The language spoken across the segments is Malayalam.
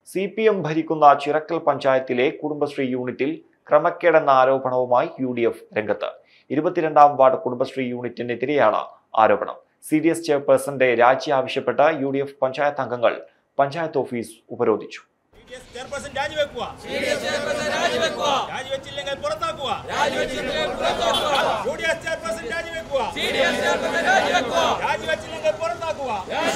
സി പി എം ഭരിക്കുന്ന ചിറക്കൽ പഞ്ചായത്തിലെ കുടുംബശ്രീ യൂണിറ്റിൽ ക്രമക്കേടെന്ന ആരോപണവുമായി യു ഡി എഫ് രംഗത്ത് ഇരുപത്തിരണ്ടാം വാർഡ് കുടുംബശ്രീ യൂണിറ്റിനെതിരെയാണ് ആരോപണം സി ഡി എസ് ചെയർപേഴ്സന്റെ രാജി ആവശ്യപ്പെട്ട് യു ഡി എഫ് പഞ്ചായത്ത് അംഗങ്ങൾ പഞ്ചായത്ത് ഓഫീസ് ഉപരോധിച്ചു CDS ചെയർപേഴ്സൺ രാജിവെക്കുക രാജിവെച്ചില്ലെങ്കിൽ പുറത്താക്കുക യു ഡി എസ് ചെയർപേഴ്സൺ രാജിവെക്കുക രാജിവെച്ചില്ലെങ്കിൽ പുറത്താക്കുക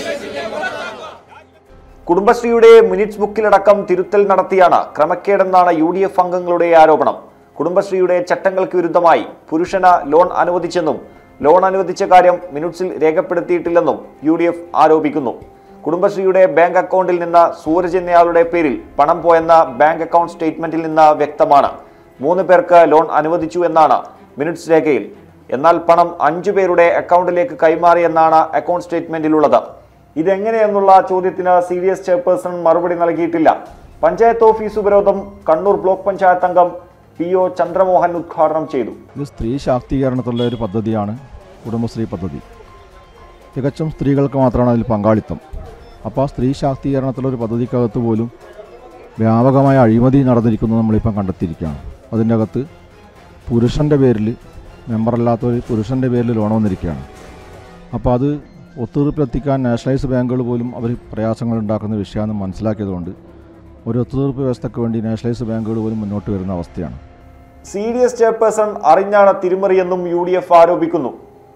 കുടുംബശ്രീയുടെ മിനിറ്റ്സ് ബുക്കിലടക്കം തിരുത്തൽ നടത്തിയാണ് ക്രമക്കേടെന്നാണ് യു ഡി എഫ് അംഗങ്ങളുടെ ആരോപണം കുടുംബശ്രീയുടെ ചട്ടങ്ങൾക്ക് വിരുദ്ധമായി പുരുഷന് ലോൺ അനുവദിച്ചെന്നും ലോൺ അനുവദിച്ച കാര്യം മിനിറ്റ്സിൽ രേഖപ്പെടുത്തിയിട്ടില്ലെന്നും യു ഡി എഫ് ആരോപിക്കുന്നു കുടുംബശ്രീയുടെ ബാങ്ക് അക്കൗണ്ടിൽ നിന്ന് സൂരജ് എന്നയാളുടെ പേരിൽ പണം പോയെന്ന ബാങ്ക് അക്കൗണ്ട് സ്റ്റേറ്റ്മെന്റിൽ നിന്ന് വ്യക്തമാണ് മൂന്ന് പേർക്ക് ലോൺ അനുവദിച്ചു എന്നാണ് മിനിറ്റ്സ് രേഖയിൽ എന്നാൽ പണം അഞ്ചു പേരുടെ അക്കൗണ്ടിലേക്ക് കൈമാറിയെന്നാണ് അക്കൗണ്ട് സ്റ്റേറ്റ്മെന്റിലുള്ളത് ഇതെങ്ങനെയെന്നുള്ള ചോദ്യത്തിന് സി ഡി എസ് ചെയർപേഴ്സൺ മറുപടി നൽകിയിട്ടില്ല പഞ്ചായത്ത് ഓഫീസ് ഉപരോധം കണ്ണൂർ ബ്ലോക്ക് പഞ്ചായത്ത് അംഗം പി ഒ ചന്ദ്രമോഹൻ ഉദ്ഘാടനം ചെയ്തു ഇത് സ്ത്രീ ശാക്തീകരണത്തിലുള്ള ഒരു പദ്ധതിയാണ് കുടുംബശ്രീ പദ്ധതി തികച്ചും സ്ത്രീകൾക്ക് മാത്രമാണ് അതിൽ പങ്കാളിത്തം അപ്പോൾ ആ സ്ത്രീ ശാക്തീകരണത്തിലുള്ള ഒരു പദ്ധതിക്കകത്ത് പോലും വ്യാപകമായ അഴിമതി നടന്നിരിക്കുന്നത് നമ്മളിപ്പം കണ്ടെത്തിയിരിക്കുകയാണ് അതിൻ്റെ അകത്ത് പുരുഷൻ്റെ പേരിൽ മെമ്പറല്ലാത്ത ഒരു പുരുഷൻ്റെ പേരിൽ ലോൺ വന്നിരിക്കുകയാണ് അപ്പോൾ അത് ഒത്തുതീർപ്പിലെത്തിക്കാൻ നാഷണലൈസ് ബാങ്കുകൾ പോലും അവർ പ്രയാസങ്ങൾ ഉണ്ടാക്കുന്ന വിഷയമാണെന്ന് മനസ്സിലാക്കിയതുകൊണ്ട് ഒരു ഒത്തുതീർപ്പ് വ്യവസ്ഥയ്ക്ക് വേണ്ടി നാഷണലൈസ് ബാങ്കുകൾ പോലും മുന്നോട്ട് വരുന്ന അവസ്ഥയാണ് സി ഡി എസ് ചെയർപേഴ്സൺ അറിഞ്ഞാണ് തിരിമറിയെന്നും യു ഡി എഫ് ആരോപിക്കുന്നു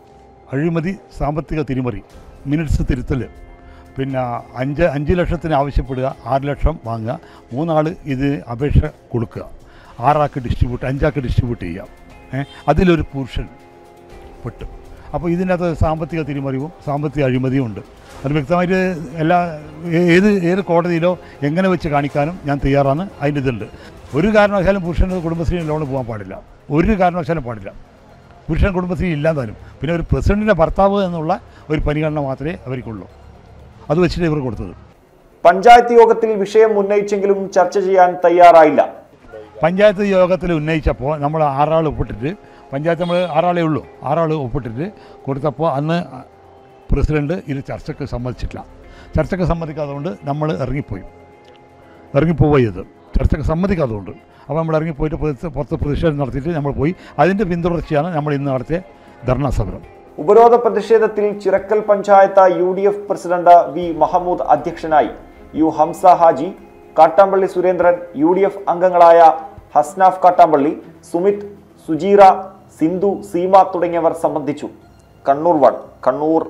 അഴിമതി സാമ്പത്തിക തിരിമറി മിനിറ്റ്സ് തിരുത്തൽ പിന്നെ അഞ്ച് അഞ്ച് ലക്ഷത്തിന് ആവശ്യപ്പെടുക ആറ് ലക്ഷം വാങ്ങുക മൂന്നാൾ ഇത് അപേക്ഷ കൊടുക്കുക ആറാൾക്ക് ഡിസ്ട്രിബ്യൂട്ട് അഞ്ചാൾക്ക് ഡിസ്ട്രിബ്യൂട്ട് ചെയ്യാം ഏ അതിലൊരു പുരുഷൻ പെട്ടു അപ്പോൾ ഇതിനകത്ത് സാമ്പത്തിക തിരിമറിവും സാമ്പത്തിക അഴിമതിയും ഉണ്ട് അത് വ്യക്തമായിട്ട് എല്ലാ ഏ- ഏത് ഏത് കോടതിയിലോ എങ്ങനെ വെച്ച് കാണിക്കാനും ഞാൻ തയ്യാറാണ് അതിൻ്റെ ഇതുണ്ട് ഒരു കാരണവശാലും പുരുഷന് കുടുംബശ്രീ ലോണ് പോകാൻ പാടില്ല ഒരു കാരണവശാലും പാടില്ല പുരുഷൻ കുടുംബശ്രീ ഇല്ലാതാനും പിന്നെ ഒരു പ്രസിഡന്റിൻ്റെ ഭർത്താവ് എന്നുള്ള ഒരു പരിഗണന മാത്രമേ അവർക്കുള്ളൂ അത് വെച്ചിട്ട് ഇവർ കൊടുത്തത് പഞ്ചായത്ത് യോഗത്തിൽ വിഷയം ഉന്നയിച്ചെങ്കിലും ചർച്ച ചെയ്യാൻ തയ്യാറായില്ല പഞ്ചായത്ത് യോഗത്തിൽ ഉന്നയിച്ചപ്പോൾ നമ്മൾ ആറാൾ ഒപ്പിട്ടിട്ട് പഞ്ചായത്ത് നമ്മൾ ആറാളേ ഉള്ളൂ ആറാൾ ഒപ്പിട്ടിട്ട് കൊടുത്തപ്പോൾ അന്ന് പ്രസിഡന്റ് ഇത് ചർച്ചയ്ക്ക് സമ്മതിച്ചിട്ടില്ല ചർച്ചയ്ക്ക് സമ്മതിക്കാത്തതുകൊണ്ട് നമ്മൾ ഇറങ്ങിപ്പോയി ഇറങ്ങിപ്പോവുക ചെയ്ത് ചർച്ചയ്ക്ക് സമ്മതിക്കാത്തതുകൊണ്ട് അപ്പോൾ നമ്മൾ ഇറങ്ങിപ്പോയിട്ട് പുറത്ത് പുറത്ത് പ്രതിഷേധം നടത്തിയിട്ട് നമ്മൾ പോയി അതിൻ്റെ പിന്തുടർച്ചയാണ് നമ്മൾ ഇന്ന് നടത്തിയ ധർണാ സമരം ഉപരോധ പ്രതിഷേധത്തിൽ Chirakkal panchayat U D F president V Mahmood അധ്യക്ഷനായി U Hamza Haji Kattampally Surendran U D F അംഗങ്ങളായ ഹസ്നാഫ് കാട്ടാമ്പള്ളി സുമിത് സുജീറ സിന്ധു സീമ തുടങ്ങിയവർ സംബന്ധിച്ചു Kannur one Kannur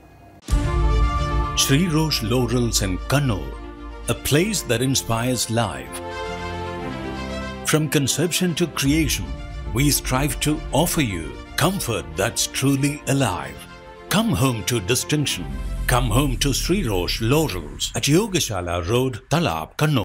Sri Roche Laurels and Kannur, a place that inspires life. From conception to creation, we strive to offer you comfort that's truly alive. Come home to distinction. Come home to Sri Roche Laurels at Yogashala Road, Talab, Kannur.